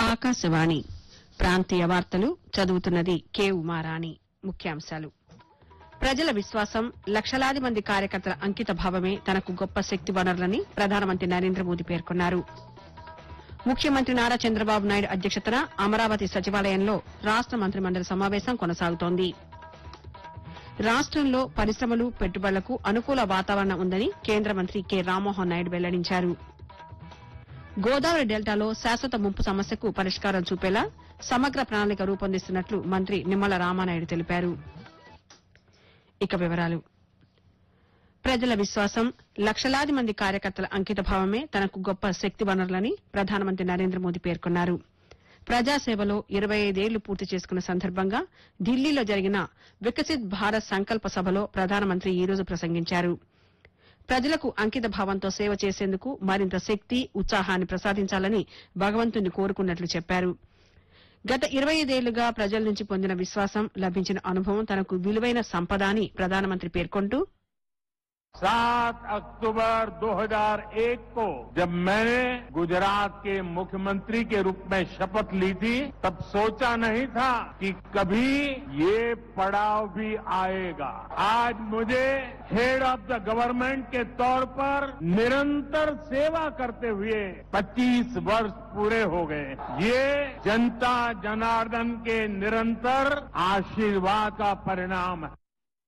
ఆకాశవాణి ప్రాంతీయ వార్తలు చదువుతున్నది కె ఉమారాణి ముఖ్యాంశాలు ప్రజల విశ్వాసం లక్షలాది మంది కార్యకర్తల అంకిత భావమే తనకు గొప్ప శక్తి వనరులని ప్రధానమంత్రి నరేంద్ర మోదీ పేర్కొన్నారు ముఖ్యమంత్రి నారా చంద్రబాబు నాయుడు అధ్యక్షతన అమరావతి సచివాలయంలో రాష్ట మంత్రిమండలి సమావేశం కొనసాగుతోంది రాష్టంలో పరిశ్రమలు పెట్టుబడులకు అనుకూల వాతావరణం ఉందని కేంద్ర మంత్రి కె రామ్మోహన్ నాయుడు వెల్లడించారు గోదావరి డెల్టాలో శాశ్వత ముంపు సమస్యకు పరిష్కారం చూపేలా సమగ్ర ప్రణాళిక రూపొందిస్తున్నట్లు మంత్రి నిమ్మల రామానాయుడు తెలిపారు ఇక వివరాలు ప్రజల విశ్వాసం లక్షలాది మంది కార్యకర్తల అంకిత భావమే తనకు గొప్ప శక్తి వనరులని ప్రధానమంత్రి నరేంద్ర మోదీ పేర్కొన్నారు ప్రజాసేవలో ఇరవై ఐదేళ్లు పూర్తి చేసుకున్న సందర్భంగా ఢిల్లీలో జరిగిన వికసిత్ భారత్ సంకల్ప సభలో ప్రధానమంత్రి ఈ రోజు ప్రసంగించారు ప్రజలకు అంకిత భావంతో సేవ చేసేందుకు మరింత శక్తి ఉత్సాహాన్ని ప్రసాదించాలని భగవంతుని కోరుకున్నట్లు చెప్పారు గత ఇరవై ఐదేళ్లుగా ప్రజల నుంచి పొందిన విశ్వాసం లభించిన అనుభవం తనకు విలువైన సంపద అని ప్రధానమంత్రి పేర్కొంటూ सात अक्टूबर 2001 को जब मैंने गुजरात के मुख्यमंत्री के रूप में शपथ ली थी तब सोचा नहीं था कि कभी ये पड़ाव भी आएगा आज मुझे हेड ऑफ द गवर्नमेंट के तौर पर निरंतर सेवा करते हुए 25 वर्ष पूरे हो गए ये जनता जनार्दन के निरंतर आशीर्वाद का परिणाम है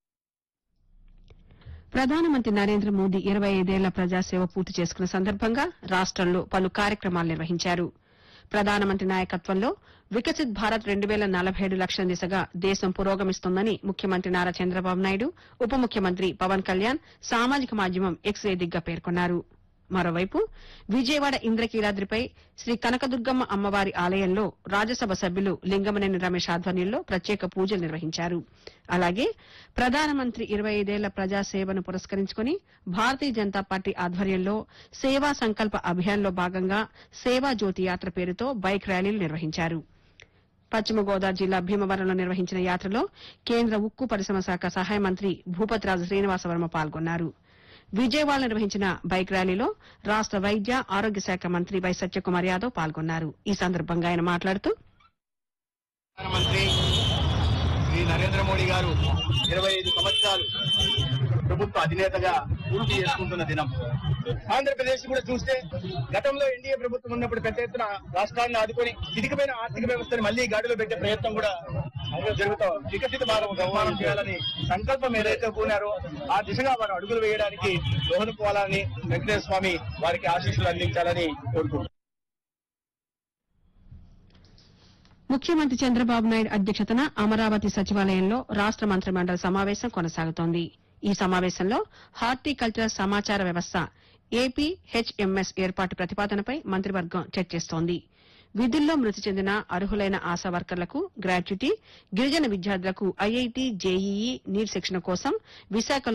ప్రధానమంత్రి నరేంద్ర మోదీ ఇరవై ఐదేళ్ల ప్రజాసేవ పూర్తి చేసుకున్న సందర్భంగా రాష్టంలో పలు కార్యక్రమాలు నిర్వహించారు ప్రధానమంత్రి నాయకత్వంలో వికసిత్ భారత్ రెండు వేల నలభై ఏడు లక్షల దిశగా దేశం పురోగమిస్తోందని ముఖ్యమంత్రి నారా చంద్రబాబు నాయుడు ఉప ముఖ్యమంత్రి పవన్ కళ్యాణ్ సామాజిక మాధ్యమం ఎక్స్ వేదికగా పేర్కొన్నారు మరోవైపు విజయవాడ ఇంద్రకీలాద్రిపై శ్రీ కనకదుర్గమ్మ అమ్మవారి ఆలయంలో రాజ్యసభ సభ్యులు లింగమనేని రమేష్ ఆధ్వర్యంలో ప్రత్యేక పూజలు నిర్వహించారు అలాగే ప్రధానమంత్రి ఇరవై ఐదేళ్ల ప్రజాసేవను పురస్కరించుకుని భారతీయ జనతా పార్టీ ఆధ్వర్యంలో సేవా సంకల్ప అభియాన్లో భాగంగా సేవా జ్యోతి యాత్ర పేరుతో బైక్ ర్యాలీలు నిర్వహించారు పశ్చిమ గోదావరి జిల్లా భీమవరంలో నిర్వహించిన యాత్రలో కేంద్ర ఉక్కు పరిశ్రమ శాఖ సహాయ మంత్రి భూపతిరాజు శ్రీనివాసవర్మ పాల్గొన్నారు విజయవాడ నిర్వహించిన బైక్ ర్యాలీలో రాష్ట వైద్య ఆరోగ్య శాఖ మంత్రి వై సత్యకుమార్ యాదవ్ పాల్గొన్నారు ఈ సందర్భంగా ఆయన మాట్లాడుతూ ప్రధానమంత్రి శ్రీ నరేంద్ర మోడీ గారు ఇరవై ఐదు సంవత్సరాలు ప్రభుత్వ అధినేతగా పూర్తి చేసుకుంటున్న దినం ఆంధ్రప్రదేశ్ కూడా చూస్తే గతంలో ఎన్డీఏ ప్రభుత్వం ఉన్నప్పుడు పెద్ద ఎత్తున రాష్ట్రాన్ని ఆదుకొని చిరిగిపోయిన ఆర్థిక వ్యవస్థను మళ్లీ గాడిలో పెట్టే ప్రయత్నం కూడా జరుగుతూ వికసిత భారత నిర్మాణం చేయాలని సంకల్పం ఏదైతే పూనారో ఆ దిశగా వారు అడుగులు వేయడానికి దోహదపోవాలని వెంకటేశ్వర స్వామి వారికి ఆశీస్సులు అందించాలని కోరుకుంటున్నారు ముఖ్యమంత్రి చంద్రబాబు నాయుడు అధ్యక్షతన అమరావతి సచివాలయంలో రాష్ట మంత్రిమండలి సమావేశం కొనసాగుతోంది ఈ సమావేశంలో హార్టికల్చర్ సమాచార వ్యవస్థ ఏపీ హెచ్ఎంఎస్ ఏర్పాటు ప్రతిపాదనపై మంత్రివర్గం చర్చిస్తోంది విధుల్లో మృతి చెందిన అర్హులైన ఆశా వర్కర్లకు గ్రాట్యుటీ గిరిజన విద్యార్థులకు ఐఐటీ జేఈఈ నీట్ శిక్షణ కోసం విశాఖలో